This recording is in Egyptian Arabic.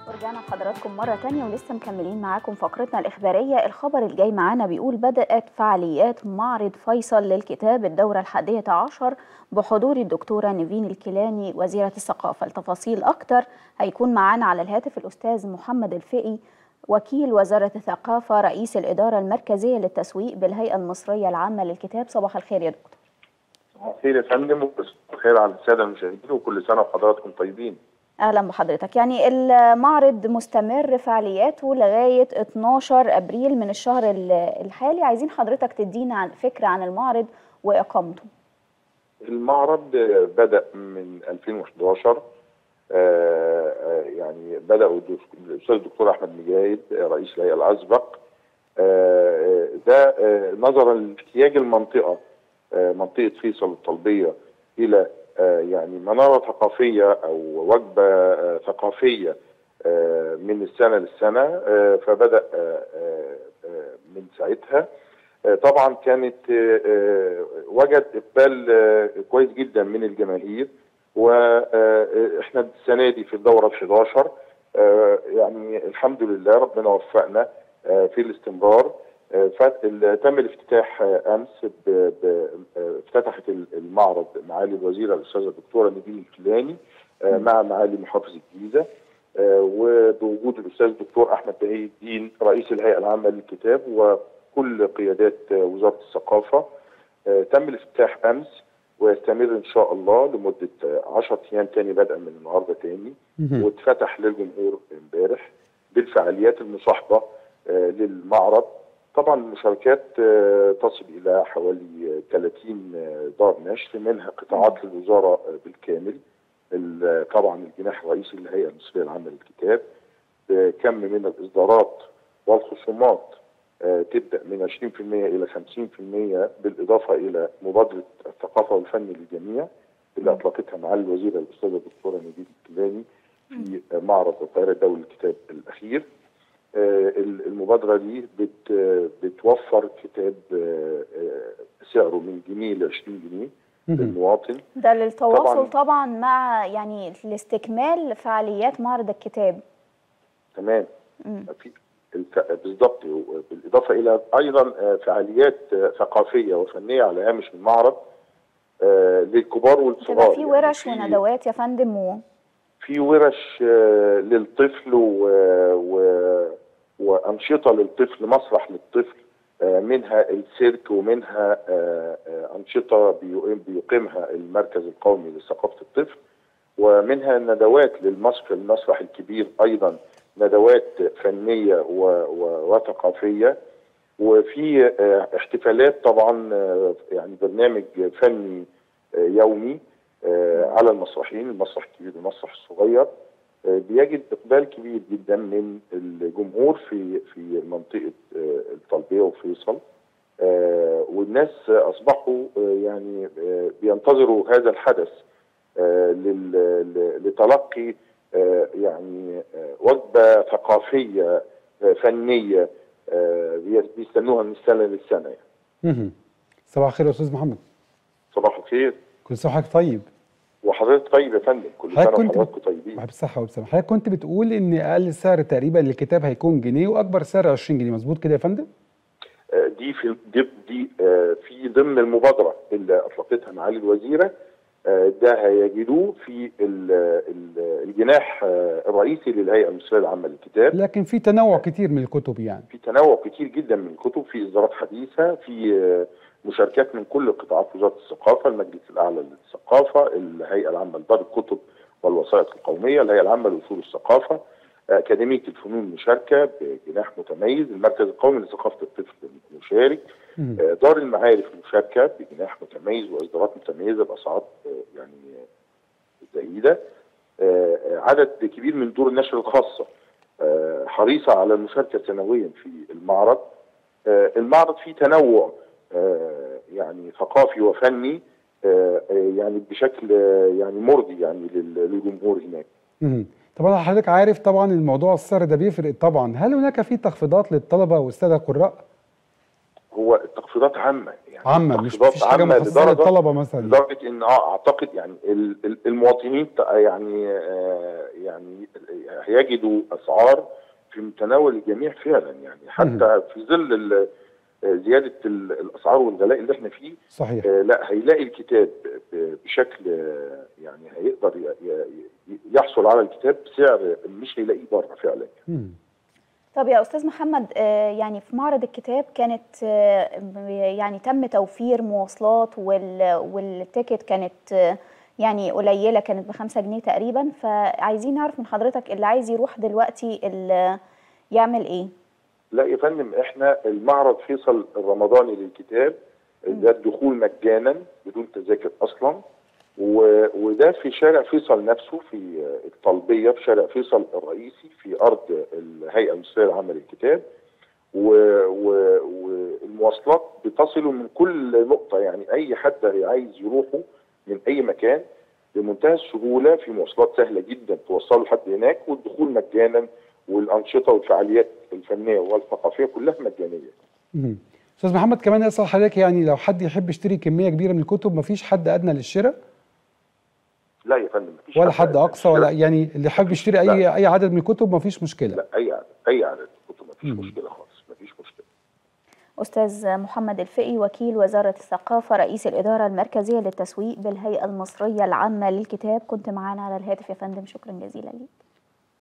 ورجعنا لحضراتكم مرة تانية ولسه مكملين معاكم فقرتنا الإخبارية الخبر الجاي معانا بيقول بدأت فعاليات معرض فيصل للكتاب الدورة الحادية عشر بحضور الدكتورة نيفين الكيلاني وزيرة الثقافة التفاصيل أكتر هيكون معانا على الهاتف الأستاذ محمد الفقي وكيل وزارة الثقافة رئيس الإدارة المركزية للتسويق بالهيئة المصرية العامة للكتاب صباح الخير يا دكتور خير يا فندم وخير على الساده المشاهدين وكل سنه وحضراتكم طيبين. اهلا بحضرتك يعني المعرض مستمر فعالياته لغايه 12 ابريل من الشهر الحالي عايزين حضرتك تدينا عن فكره عن المعرض واقامته المعرض بدا من 2011 يعني بدا الاستاذ الدكتور احمد مجاهد رئيس الهيئه الاسبق ده نظرا لاحتياج المنطقه منطقه فيصل الطلبيه الى يعني مناره ثقافيه او وجبه ثقافيه من السنه للسنه فبدا من ساعتها طبعا كانت وجد اقبال كويس جدا من الجماهير واحنا السنه دي في الدوره ال 11 يعني الحمد لله ربنا وفقنا في الاستمرار تم الافتتاح امس افتتحت المعرض معالي الوزيره الاستاذه الدكتوره نيفين الكيلاني مع معالي محافظ الجيزه وبوجود الاستاذ الدكتور احمد بهي الدين رئيس الهيئه العامه للكتاب وكل قيادات وزاره الثقافه تم الافتتاح امس ويستمر ان شاء الله لمده 10 ايام تاني بدءا من النهارده تاني واتفتح للجمهور امبارح بالفعاليات المصاحبه للمعرض طبعا المشاركات تصل الى حوالي 30 دار نشر منها قطاعات للوزاره بالكامل طبعا الجناح الرئيسي للهيئه المصريه العامه للكتاب كم من الاصدارات والخصومات تبدا من 20% الى 50% بالاضافه الى مبادره الثقافه والفن للجميع اللي اطلقتها معالي الوزيره الاستاذه الدكتوره نجيب الكيلاني في معرض القاهره الدولي للكتاب الاخير المبادره دي بت بتوفر كتاب سعره من جنيه ل 20 جنيه للمواطن ده للتواصل طبعا, طبعا مع يعني لاستكمال فعاليات معرض الكتاب تمام في بالضبط بالاضافه الى ايضا فعاليات ثقافيه وفنيه على هامش المعرض للكبار والصغار في ورش يعني وندوات يا فندم و... في ورش للطفل و... و... وانشطه للطفل مسرح للطفل منها السيرك ومنها انشطه بيقيمها المركز القومي لثقافه الطفل ومنها ندوات للمسرح المسرح الكبير ايضا ندوات فنيه و... و... وثقافيه وفي احتفالات طبعا يعني برنامج فني يومي على المسرحين المسرح الكبير والمسرح الصغير بيجد اقبال كبير جدا من الجمهور في في منطقه الطلبيه وفيصل والناس اصبحوا يعني بينتظروا هذا الحدث لتلقي يعني وجبه ثقافيه فنيه بيستنوها من السنه للسنه يعني. صباح الخير يا استاذ محمد صباح الخير كل سنه وحضرتك طيب وحضرتك طيب يا فندم كل سنه وحضراتكم طيبين بالصحه والسلامه حضرتك كنت بتقول ان اقل سعر تقريبا للكتاب هيكون جنيه واكبر سعر 20 جنيه مظبوط كده يا فندم دي في دي, دي في ضمن المبادره اللي اطلقتها معالي الوزيره ده هيجدوه في الجناح الرئيسي للهيئه المصريه العامه للكتاب لكن في تنوع كتير من الكتب يعني في تنوع كتير جدا من الكتب في اصدارات حديثه في مشاركات من كل قطاعات وزاره الثقافه، المجلس الاعلى للثقافه، الهيئه العامه لدار الكتب والوثائق القوميه، الهيئه العامه لاصول الثقافه، اكاديميه الفنون المشاركه بجناح متميز، المركز القومي لثقافه الطفل مشارك، دار المعارف مشاركه بجناح متميز واصدارات متميزه باسعار يعني زهيده، عدد كبير من دور النشر الخاصه حريصه على المشاركه سنويا في المعرض. المعرض فيه تنوع يعني ثقافي وفني يعني بشكل يعني مرضي يعني للجمهور هناك. طبعا حضرتك عارف طبعا الموضوع السعر ده بيفرق طبعا، هل هناك في تخفيضات للطلبه والساده القراء؟ هو التخفيضات عامه يعني عامه مش التخفيضات مفيش حاجه عامة مخصصه لدرجة- للطلبه مثلا لدرجه ان اه اعتقد يعني ال- ال- المواطنين ت- يعني آه يعني هيجدوا اسعار في متناول الجميع فعلا يعني حتى في ظل ال- آه، زياده ال- الاسعار والغلاء اللي احنا فيه صحيح آه لا هيلاقي الكتاب ب- بشكل آه، يعني هيقدر ي- ي- يحصل على الكتاب بسعر مش هيلاقيه بره فعلا مم. طب يا استاذ محمد آه، يعني في معرض الكتاب كانت آه، يعني تم توفير مواصلات وال- والتيكت كانت آه، يعني قليله كانت بخمسة جنيه تقريبا فعايزين نعرف من حضرتك اللي عايز يروح دلوقتي ال- يعمل ايه؟ لا يا فندم احنا المعرض فيصل الرمضاني للكتاب ده الدخول مجانا بدون تذاكر اصلا و... وده في شارع فيصل نفسه في الطلبيه في شارع فيصل الرئيسي في ارض الهيئه المصريه العامه للكتاب و... و... والمواصلات بتصل من كل نقطه يعني اي حد عايز يروحه من اي مكان بمنتهى السهوله في مواصلات سهله جدا توصله لحد هناك والدخول مجانا والانشطه والفعاليات الفنيه والثقافيه كلها مجانيه. مم. استاذ محمد كمان اسال حضرتك يعني لو حد يحب يشتري كميه كبيره من الكتب مفيش حد ادنى للشراء لا يا فندم مفيش ولا حد اقصى ولا يعني اللي حابب يشتري اي لا. اي عدد من الكتب مفيش مشكله لا اي عدد اي عدد كتب مفيش مم. مشكله خالص مفيش مشكله. استاذ محمد الفقي وكيل وزاره الثقافه رئيس الاداره المركزيه للتسويق بالهيئه المصريه العامه للكتاب كنت معانا على الهاتف يا فندم شكرا جزيلا ليك